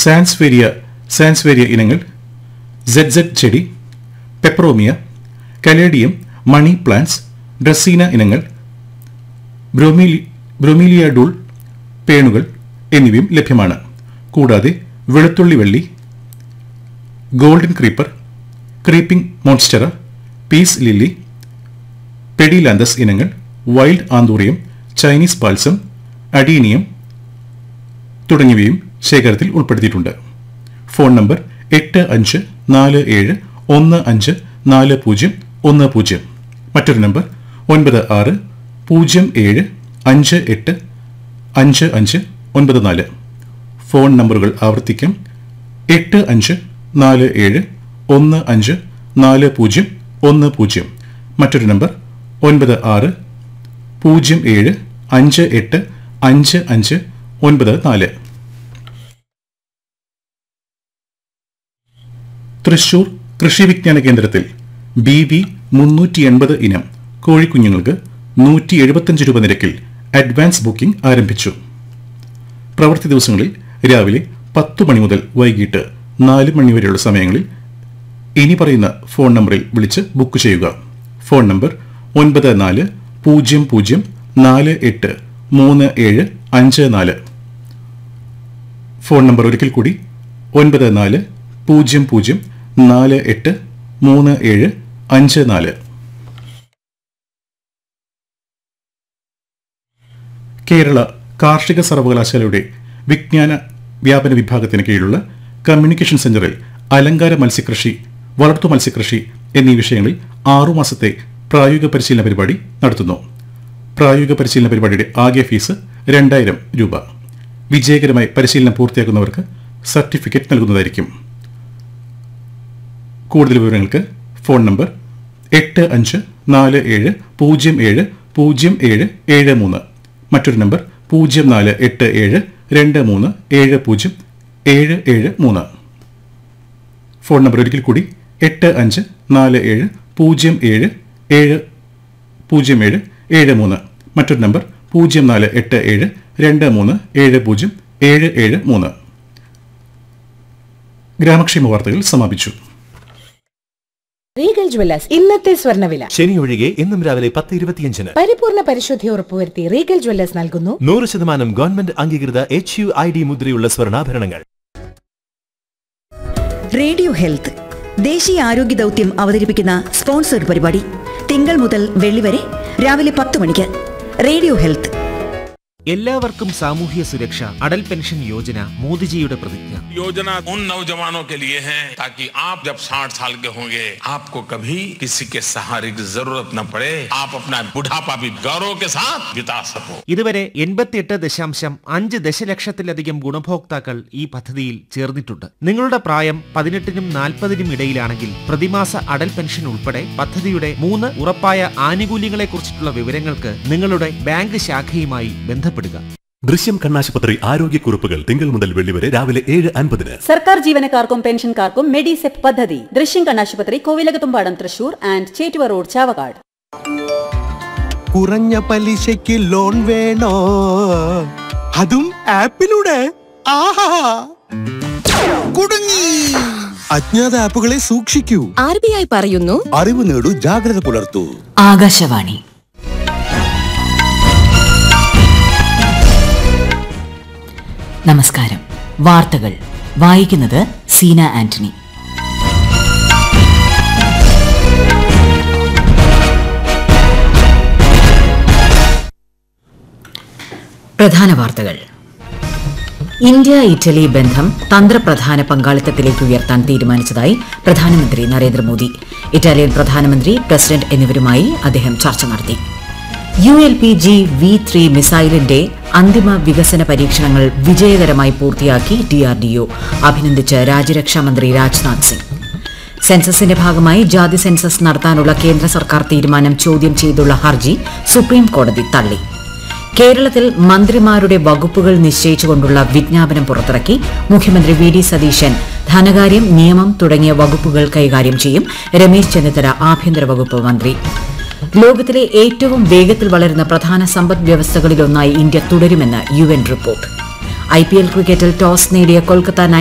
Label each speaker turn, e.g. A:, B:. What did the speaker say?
A: സാൻസ്വേരിയ sansevieria ഇനങ്ങൾ Z Z ചെടി peperomia caladium money plants dracaena ഇനങ്ങൾ ബ്രോമീലി ബ്രൊമീലിയ ഡൂൾ പേണുകൾ എന്നിവയും ലഭ്യമാണ് കൂടാതെ വെളുത്തുള്ളി വെള്ളി golden creeper creeping monstera peace lily pedilanthus ഇനങ്ങൾ wild anthurium Chinese balsam adenium തുടങ്ങിയവയും ശേഖരത്തിൽ ഉൾപ്പെടുത്തിയിട്ടുണ്ട് ഫോൺ നമ്പർ എട്ട് അഞ്ച് നാല് ഏഴ് ഒന്ന് അഞ്ച് നാല് പൂജ്യം ഒന്ന് പൂജ്യം മറ്റൊരു നമ്പർ ഒൻപത് ആറ് പൂജ്യം ഏഴ് അഞ്ച് എട്ട് അഞ്ച് അഞ്ച് ഒൻപത് നാല് ഫോൺ നമ്പറുകൾ ആവർത്തിക്കാം എട്ട് അഞ്ച് നാല് ഏഴ് ഒന്ന് അഞ്ച് നാല് പൂജ്യം ഒന്ന് പൂജ്യം മറ്റൊരു നമ്പർ ഒൻപത് ആറ് പൂജ്യം ഏഴ് അഞ്ച് എട്ട് അഞ്ച് അഞ്ച് ഒൻപത് നാല് തൃശൂർ കൃഷി വിജ്ഞാന കേന്ദ്രത്തിൽ ബി വി മുന്നൂറ്റി എൺപത് ഇനം കോഴിക്കുഞ്ഞുങ്ങൾക്ക് നൂറ്റി എഴുപത്തഞ്ച് രൂപ നിരക്കിൽ അഡ്വാൻസ് ബുക്കിംഗ് ആരംഭിച്ചു പ്രവൃത്തി ദിവസങ്ങളിൽ രാവിലെ പത്ത് മണി മുതൽ വൈകിട്ട് നാല് മണി വരെയുള്ള സമയങ്ങളിൽ ഇനി പറയുന്ന ഫോൺ നമ്പറിൽ വിളിച്ച് ബുക്ക് ചെയ്യുക ഫോൺ നമ്പർ ഒൻപത് നാല് പൂജ്യം പൂജ്യം നാല് എട്ട് മൂന്ന് ഏഴ് അഞ്ച് നാല് ഫോൺ നമ്പർ ഒരിക്കൽ കൂടി ഒൻപത് നാല് പൂജ്യം പൂജ്യം നാല് എട്ട് മൂന്ന് ഏഴ് അഞ്ച് നാല് കേരള കാർഷിക സർവകലാശാലയുടെ വിജ്ഞാന വ്യാപന വിഭാഗത്തിന് കീഴിലുള്ള കമ്മ്യൂണിക്കേഷൻ സെന്ററിൽ അലങ്കാര മത്സ്യകൃഷി വളർത്തു മത്സ്യകൃഷി എന്നീ വിഷയങ്ങളിൽ ആറുമാസത്തെ പ്രായോഗിക പരിശീലന പരിപാടി നടത്തുന്നു പ്രായോഗിക പരിശീലന പരിപാടിയുടെ ആകെ ഫീസ് രണ്ടായിരം രൂപ വിജയകരമായി പരിശീലനം പൂർത്തിയാക്കുന്നവർക്ക് സർട്ടിഫിക്കറ്റ് നൽകുന്നതായിരിക്കും കൂടുതൽ വിവരങ്ങൾക്ക് ഫോൺ നമ്പർ എട്ട് അഞ്ച് നാല് ഏഴ് പൂജ്യം ഏഴ് പൂജ്യം ഏഴ് ഏഴ് മൂന്ന് മറ്റൊരു നമ്പർ പൂജ്യം നാല് എട്ട് ഏഴ് രണ്ട് മൂന്ന് ഏഴ് പൂജ്യം ഏഴ് ഏഴ് മൂന്ന് ഫോൺ നമ്പർ ഒരിക്കൽ കൂടി എട്ട് അഞ്ച് നാല് ഏഴ് പൂജ്യം ഏഴ് ഏഴ് പൂജ്യം ഏഴ് ഏഴ് മൂന്ന് മറ്റൊരു നമ്പർ പൂജ്യം നാല് എട്ട് ഏഴ് രണ്ട് മൂന്ന് ഏഴ് പൂജ്യം ഏഴ് ഏഴ് മൂന്ന് ഗ്രാമക്ഷേമ വാർത്തകൾ സമാപിച്ചു
B: റീഗൽ ജ്വല്ലേഴ്സ് ഇന്നത്തെ സ്വർണ്ണവില
C: ശനി ഒഴികെ ഇന്നും രാവിലെ പത്ത് ഇരുപത്തിയഞ്ചിന്
B: പരിപൂർണ പരിശുദ്ധി ഉറപ്പുവരുത്തി റീഗൽ ജ്വല്ലേഴ്സ് നൽകുന്നു
C: നൂറ് ശതമാനം ഗവൺമെന്റ് അംഗീകൃത എച്ച് യു ഐ ഡി മുദ്രയുള്ള സ്വർണ്ണാഭരണങ്ങൾ
D: റേഡിയോ ഹെൽത്ത് ദേശീയ ആരോഗ്യ ദൗത്യം അവതരിപ്പിക്കുന്ന സ്പോൺസർഡ് പരിപാടി തിങ്കൾ മുതൽ വെള്ളി വരെ രാവിലെ പത്ത് മണിക്ക് റേഡിയോ ഹെൽത്ത്
E: എല്ലാവർക്കും സാമൂഹ്യ സുരക്ഷ അടൽ പെൻഷൻ യോജന മോദിജിയുടെ പ്രതിജ്ഞ
F: योजना उन नौजवानों के लिए है ताकि आप जब 60 साल के होंगे आपको कभी किसी के सहारे की जरूरत न पड़े आप अपना बुढ़ापा भी गौरव के साथ बिता सको
E: ഇതുവരെ എൺപത്തിയെട്ട് ദശാംശം അഞ്ച് ദശലക്ഷത്തിലധികം ഗുണഭോക്താക്കൾ ഈ പദ്ധതിയിൽ ചേർന്നിട്ടുണ്ട് നിങ്ങളുടെ പ്രായം പതിനെട്ടിനും നാൽപ്പതിനും ഇടയിലാണെങ്കിൽ പ്രതിമാസ അടൽ പെൻഷൻ ഉൾപ്പെടെ പദ്ധതിയുടെ മൂന്ന് ഉറപ്പായ ആനുകൂല്യങ്ങളെക്കുറിച്ചിട്ടുള്ള വിവരങ്ങൾക്ക് നിങ്ങളുടെ ബാങ്ക് ശാഖയുമായി ബന്ധപ്പെടുക
C: ദൃശ്യം കണ്ണാശുപത്രി ആരോഗ്യക്കുറിപ്പുകൾ തിങ്കൾ മുതൽ വെള്ളി വരെ രാവിലെ ഏഴ് അൻപതിന്
G: സർക്കാർ ജീവനക്കാർക്കും പെൻഷൻകാർക്കും മെഡിസെപ് പദ്ധതി ദൃശ്യം കണ്ണാശുപത്രി കോവിലകത്തുംപാടം തൃശൂർ ആൻഡ് ചേറ്റുവ റോഡ് ചാവക്കാട്
H: കുറഞ്ഞ പലിശയ്ക്ക് ലോൺ വേണോ അതും ആപ്പിലൂടെ ആഹാ കുടുങ്ങി അജ്ഞാത ആപ്പുകളെ സൂക്ഷിക്കൂ
I: ആർ ബി ഐ പറയുന്നു
H: അറിവ് നേടൂ ജാഗ്രത പുലർത്തൂ
I: ആകാശവാണി നമസ്കാരം വാർത്തകൾ വായിക്കുന്നത് സീന ആന്റണി പ്രധാന വാർത്തകൾ ഇന്ത്യ ഇറ്റലി ബന്ധം തന്ത്രപ്രധാന പങ്കാളിത്തത്തിലേക്ക് ഉയർത്താൻ തീരുമാനിച്ചതായി പ്രധാനമന്ത്രി നരേന്ദ്രമോദി ഇറ്റാലിയൻ പ്രധാനമന്ത്രി പ്രസിഡന്റ് എന്നിവരുമായി അദ്ദേഹം ചർച്ച നടത്തി U L P G V three മിസൈലിന്റെ അന്തിമ വികസന പരീക്ഷണങ്ങൾ വിജയകരമായി പൂർത്തിയാക്കി ഡിആർഡിഒ അഭിനന്ദിച്ച് രാജ്യരക്ഷാമന്ത്രി രാജ്നാഥ് സിംഗ് സെൻസസിന്റെ ഭാഗമായി ജാതി സെൻസസ് നടത്താനുള്ള കേന്ദ്ര സർക്കാർ തീരുമാനം ചോദ്യം ചെയ്തുള്ള ഹർജി സുപ്രീം കോടതി തള്ളി കേരളത്തിൽ മന്ത്രിമാരുടെ വകുപ്പുകൾ നിശ്ചയിച്ചുകൊണ്ടുള്ള വിജ്ഞാപനം പുറത്തിറക്കി മുഖ്യമന്ത്രി വി ഡി സതീശൻ ധനകാര്യം നിയമം തുടങ്ങിയ വകുപ്പുകൾ കൈകാര്യം ചെയ്യും രമേശ് ചെന്നിത്തല ആഭ്യന്തര വകുപ്പ് മന്ത്രി ലോകത്തിലെ ഏറ്റവും വേഗത്തിൽ വളരുന്ന പ്രധാന സമ്പദ് വ്യവസ്ഥകളിലൊന്നായി ഇന്ത്യ തുടരുമെന്ന് U N report I P L ക്രിക്കറ്റിൽ ടോസ് നേടിയ കൊൽക്കത്ത